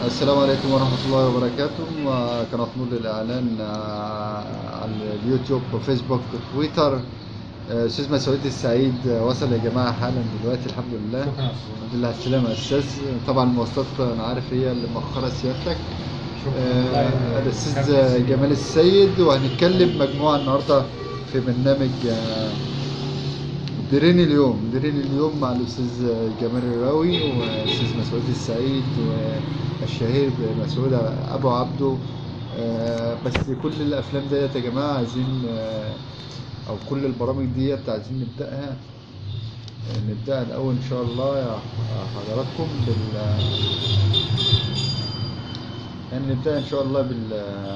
السلام عليكم ورحمة الله وبركاته قناة نور للإعلان آه، على اليوتيوب وفيسبوك وتويتر آه، أستاذ مسعود السعيد آه، وصل يا جماعة حالا دلوقتي الحمد لله شكرا يا الحمد لله على السلامة يا أستاذ طبعا المواصلات أنا عارف هي اللي مؤخرة سيادتك آه، الأستاذ جمال السيد وهنتكلم مجموعة النهاردة في برنامج آه، ديرين اليوم ديرين اليوم مع الأستاذ جمال الراوي والأستاذ مسعود السعيد والشهير مسعود أبو عبده آه، بس كل الأفلام ديت يا جماعة عايزين آه، أو كل البرامج ديت عايزين نبدأها آه، نبدأها الأول إن شاء الله يا حضراتكم بال يعني نبدأ إن شاء الله بال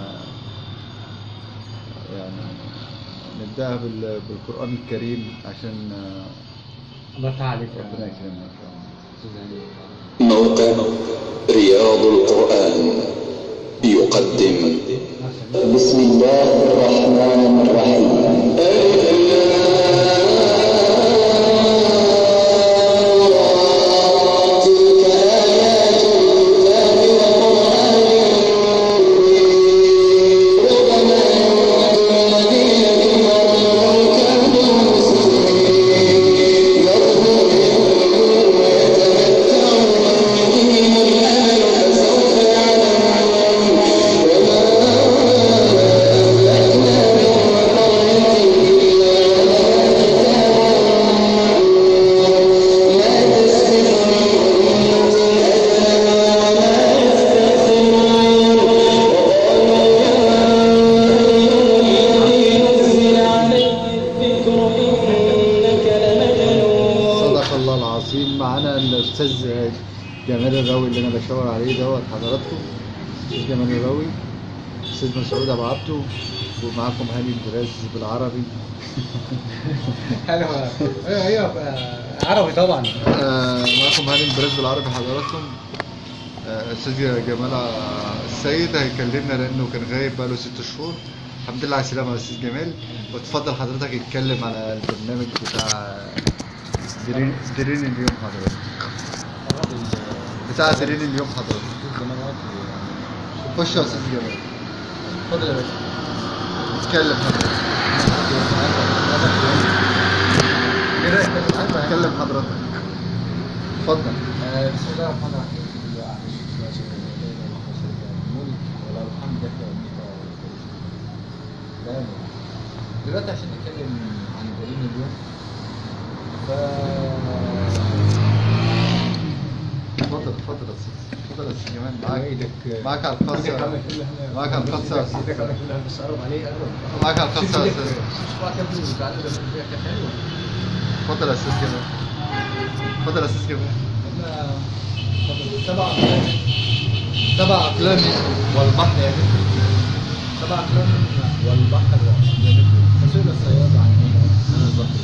يعني نبدأها بال... بالقرآن الكريم عشان آه، الله تعالى عليك ربنا يكرمنا إن شاء الله موقع رياض القرآن يقدم بسم الله الرحمن الرحيم تلك آيات الكتاب وقرآن مبين ربما يود الذين كفروا لو كانوا مسلمين يرجون ويتمتعون بهم الأمل فسوف يعلمون وما أهلكنا من قرية إلا لها كتاب معلوم ما تسبق من أمة أجلها وما يستأخرون وقالوا يا أيها الذي نزل عليه الذكر إنك لمجنون صدق الله العظيم معانا الأستاذ جمال الراوي اللي أنا بشاور عليه دوت حضراتكم أستاذ جمال الراوي أستاذ مسعود أبو عبده ومعاكم هاني الدراز بالعربي حلو ايوه ايوه عربي طبعا آه، معكم هاني البراز بالعربي حضراتكم آه، استاذ جمال السيد هيكلمنا لانه كان غايب بقاله ست شهور الحمد لله على السلامه يا استاذ جمال وتفضل حضرتك اتكلم على البرنامج بتاع ديرين, ديرين اليوم حضرتك بتاع ديرين اليوم حضرتك خش يا استاذ جمال اتفضل يا باشا اتكلم حضرتك كده اتكلم اتكلم حضرتك اتفضل آه، بسم الله الرحمن الرحيم يا أهل الناس والملائكة والملك والحمد لك وأمك لا يا مولانا. دلوقتي عشان نتكلم عن دليل اليوم ف اتفضل اتفضل يا استاذ اتفضل يا استاذ جمال معاك ايدك معاك على الخاصة معاك على الخاصة يا أستاذ. ايدك على كلها بس قرب عليه قرب معاك على الخاصة يا استاذ اسمعك يا ابني تعالى ده من كانت حلوه اتفضل يا استاذ جمال اتفضل يا استاذ جمال احنا سبع افلام سبع افلام والبحر يا مثل سبع افلام والبحر يا مثل فصيل الصياد عن انا البحر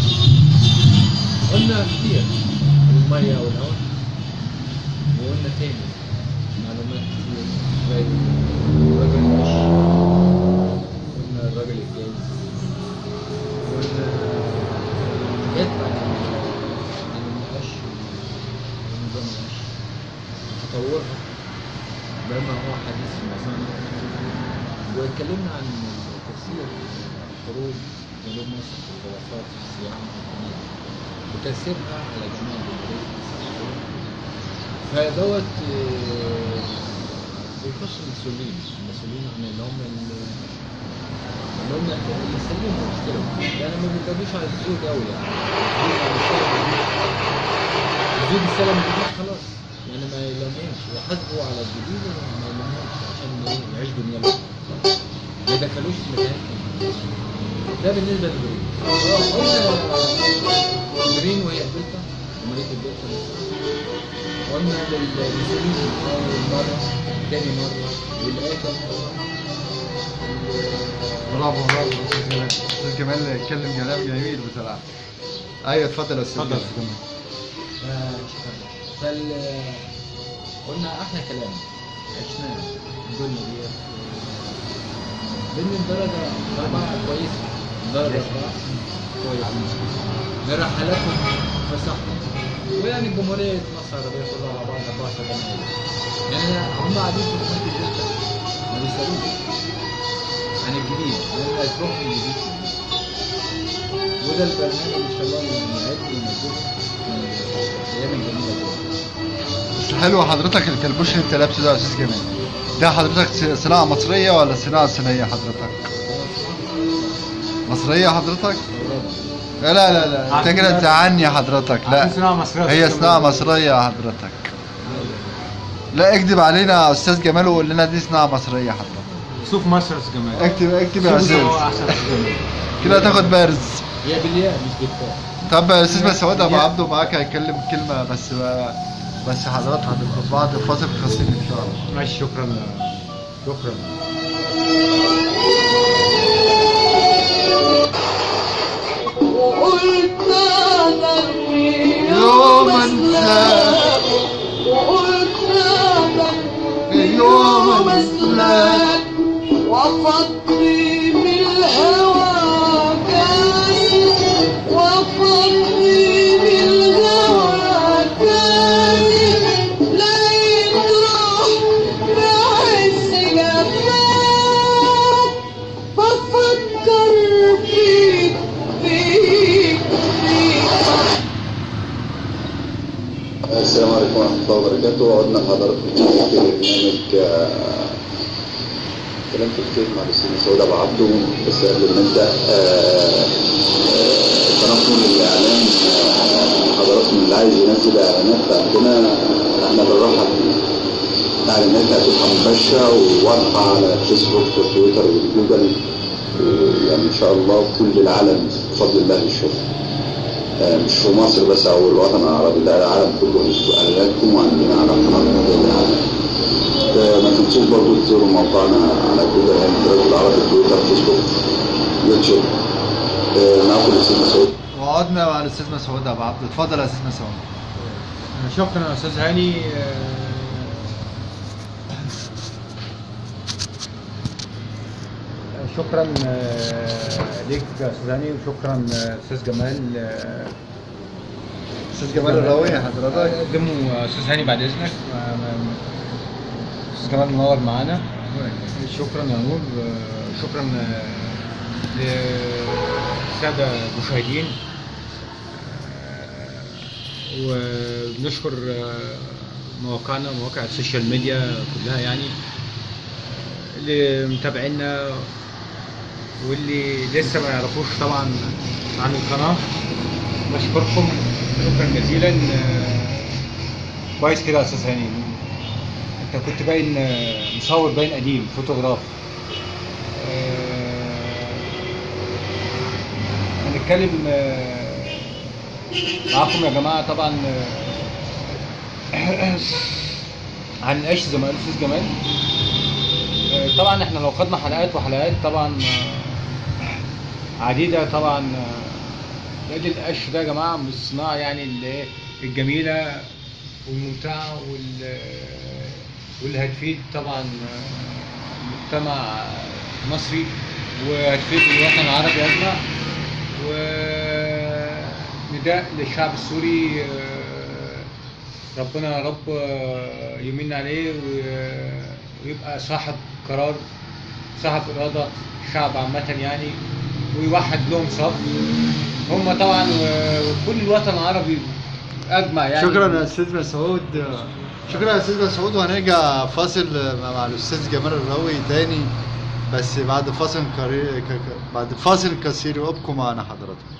قلنا كتير المية والهواء وقلنا تاني معلومات كتير زي الراجل المشي قلنا الراجل الجاهز قلنا حاجات عن عن المقش ونظام المقش تطورها بما هو حديث المصنع واتكلمنا عن تفسير خروج جنوب مصر والخلافات في الصيام الحديث وتأثيرها على جميع الجمهورية المصرية فدوت آه، بيخص المسؤولين المسؤولين عن اللي هم ال- اللي هم اللي يسلموا المشكلة يعني ما بيتكلموش على الزوج أوي يعني الزوج السلم الجديد خلاص يعني ما يلمهمش يحاسبوا على الجديد وما يلمهمش عشان إيه؟ يعيش دنيا لوحده. ما يدخلوش في مكانات ده بالنسبة للجرين قلنا جرين وهي الدلتا ومريض الدلتا نفسها قلنا للمسؤولين أول مرة تاني مرة والآخر برافو برافو يا استاذ جمال استاذ جمال اتكلم كلام جميل بصراحه ايوه اتفضل يا استاذ اتفضل. جمال آه، شكرا فال قلنا احلى كلام عشناه الدنيا دي بين الدرجة أربعة كويسة درجة أربعة كويسة برحلاتهم فسحهم ويعني جمهورية مصر العربية كلها على بعض 14 جمهورية يعني أنا هم قاعدين في محيط الدلتا ما بيسالوش عن الجديد لان اسبوعهم الجديد وده البرنامج ان شاء الله اللي هيعد وينزله في الايام الجميله دي بس حلو حضرتك الكلبوش اللي انت لابسه ده يا استاذ جمال ده حضرتك س- صناعة مصرية ولا صناعة صينية حضرتك؟ مصرية حضرتك؟ لا لا لا, لا. انت كده تعني حضرتك لا عايزين صناعة مصرية هي أستاذ صناعة جمال. مصرية يا حضرتك لا اكذب علينا يا استاذ جمال وقول لنا دي صناعة مصرية حضرتك شوف مصر يا أستاذ جمال اكتب اكتب يا شوف هو استاذ أحسن يا أستاذ جمال. كده هتاخد بارز هي بالياء مش بالتاء طب يا استاذ مسعود ابو عبده معاك هيتكلم كلمة بس بس حضرتك هتبقى بعد فاصل قصير ان شاء الله ماشي شكرا شكرا وقلت أغني يوم يوم أنساك. أسلاك وقلت أغني يوم يوم أنساك. أسلاك وفضي بالهوى كاس وفضي بالهوى كاس لين روح بعز جفاك بفكر فيك فيك فيك السلام عليكم ورحمة الله وبركاته عدنا لحضراتكم في برنامج آه، كلام في كتير مع الأستاذ مسعود أبو عبده بس قبل ما نبدأ آه، آه، تنقل الإعلان آه، حضراتكم اللي عايز ينزل إعلانات عندنا إحنا بنرحب الإعلانات هتبقى مباشرة وواضحة على الفيسبوك والتويتر والجوجل يعني إن شاء الله كل العالم بفضل الله يشوف آه، مش في مصر بس او الوطن العربي لا العالم كله هيشوف اعلاناتكم وعندنا على قناه موديل العالم آه، ما تنسوش برضه تزوروا موقعنا على جوجل هاند رجل عربي تويتر فيسبوك يوتيوب آه، معكم الاستاذ مسعود وقعدنا مع الاستاذ مسعود ابو عبده اتفضل يا استاذ مسعود شكرا يا استاذ هاني آه، شكرا آه، ليك يا استاذ هاني وشكرا آه، استاذ جمال آه، استاذ جمال الراوي حضرتك قدموا استاذ هاني بعد اذنك ما- ما- استاذ جمال منور معانا شكرا يا نور آه، شكرا آه، للساده المشاهدين آه، وبنشكر آه، مواقعنا مواقع السوشيال ميديا كلها يعني آه، اللي متابعينا واللي لسه ما يعرفوش طبعا عن القناه بشكركم شكرا جزيلا آه، كويس كده يا استاذ هاني انت كنت باين آه، مصور باين قديم فوتوغراف آه، هنتكلم آه، معاكم يا جماعه طبعا آه، عن العيش زي ما قال الاستاذ جمال آه، طبعا احنا لو خدنا حلقات وحلقات طبعا آه، عديده طبعا آه، نادي القش ده يا جماعه من الصناعه يعني اللي إيه الجميله والممتعه وال واللي هتفيد طبعا آه، المجتمع المصري وهتفيد الوطن العربي اجمع ونداء للشعب السوري آه، ربنا يا رب آه، يمن عليه و- ويبقى صاحب قرار صاحب إرادة الشعب عامة يعني ويوحد لهم صف هم طبعا و- وكل الوطن العربي أجمع يعني شكرا يا استاذ مسعود شكرا يا استاذ مسعود وهنرجع فاصل مع الاستاذ جمال الراوي تاني بس بعد فاصل قريب بعد فاصل قصير وابقوا معنا حضراتكم